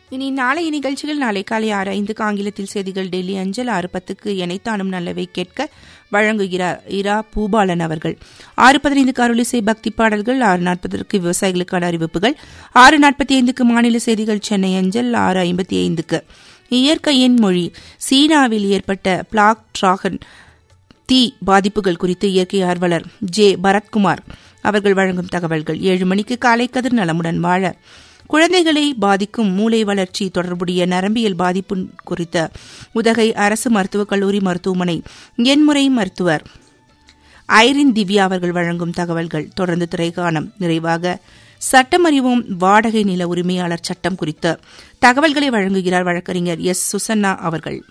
இனி நாளைய நிகழ்ச்சிகள் நாளை காலை ஆறு ஐந்துக்கு ஆங்கிலத்தில் செய்திகள் டெல்லி அஞ்சல் ஆறு பத்துக்கு எனைத்தானும் நல்லவை கேட்க வழங்குகிறார் இரா பூபாலன் அவர்கள் ஆறு பதினைந்துக்கு அருளிசை பக்தி பாடல்கள் ஆறு நாற்பதற்கு விவசாயிகளுக்கான அறிவிப்புகள் ஆறு நாற்பத்தி ஐந்துக்கு மாநில செய்திகள் சென்னை அஞ்சல் ஆறு ஐம்பத்தி ஐந்துக்கு இயற்கையின் மொழி சீனாவில் ஏற்பட்ட பிளாக் டிராகன் தீ பாதிப்புகள் குறித்து இயற்கை ஆர்வலர் ஜே பரத்குமார் அவர்கள் வழங்கும் தகவல்கள் ஏழு மணிக்கு காலை கதிர் நலமுடன் வாழ குழந்தைகளை பாதிக்கும் மூளை வளர்ச்சி தொடர்புடைய நரம்பியல் பாதிப்பு குறித்த உதகை அரசு மருத்துவக் கல்லூரி மருத்துவமனை எண்முறை மருத்துவர் ஐரின் திவ்யா அவர்கள் வழங்கும் தகவல்கள் தொடர்ந்து திரைக்காணம் நிறைவாக சட்டமறிவோம் வாடகை நில உரிமையாளர் சட்டம் குறித்த தகவல்களை வழங்குகிறார் வழக்கறிஞர் எஸ் சுசன்னா அவர்கள்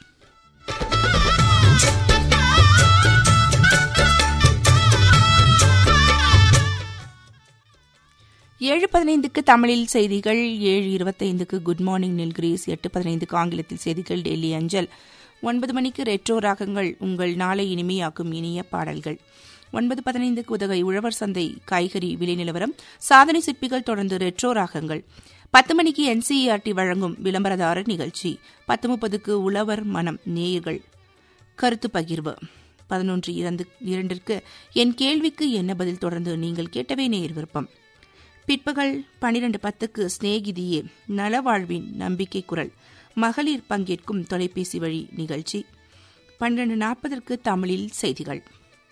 ஏழு பதினைந்துக்கு தமிழில் செய்திகள் ஏழு இருபத்தைந்துக்கு குட் மார்னிங் நில்கிரீஸ் எட்டு பதினைந்துக்கு ஆங்கிலத்தில் செய்திகள் டெல்லி அஞ்சல் ஒன்பது மணிக்கு ரெட்ரோ ராகங்கள் உங்கள் நாளை இனிமையாக்கும் இனிய பாடல்கள் ஒன்பது பதினைந்துக்கு உதகை உழவர் சந்தை காய்கறி விலை நிலவரம் சாதனை சிற்பிகள் தொடர்ந்து ரெட்ரோ ராகங்கள் பத்து மணிக்கு என்சிஇஆர்டி வழங்கும் விளம்பரதாரர் நிகழ்ச்சி பத்து முப்பதுக்கு உழவர் மனம் நேயர்கள் கருத்து பகிர்வு பதினொன்று இரண்டு இரண்டிற்கு என் கேள்விக்கு என்ன பதில் தொடர்ந்து நீங்கள் கேட்டவே நேர் விருப்பம் பிற்பகல் பனிரெண்டு பத்துக்கு ஸ்நேகிதியே நலவாழ்வின் நம்பிக்கை குரல் மகளிர் பங்கேற்கும் தொலைபேசி வழி நிகழ்ச்சி பன்னிரண்டு நாற்பதற்கு தமிழில் செய்திகள்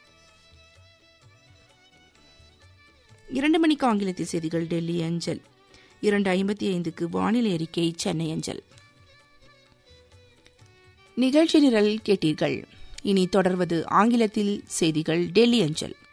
இரண்டு மணிக்கு ஆங்கிலத்தில் செய்திகள் டெல்லி அஞ்சல் இரண்டு ஐம்பத்தி ஐந்துக்கு வானிலை அறிக்கை சென்னை அஞ்சல் நிகழ்ச்சி நிரல் கேட்டீர்கள் இனி தொடர்வது ஆங்கிலத்தில் செய்திகள் டெல்லி அஞ்சல்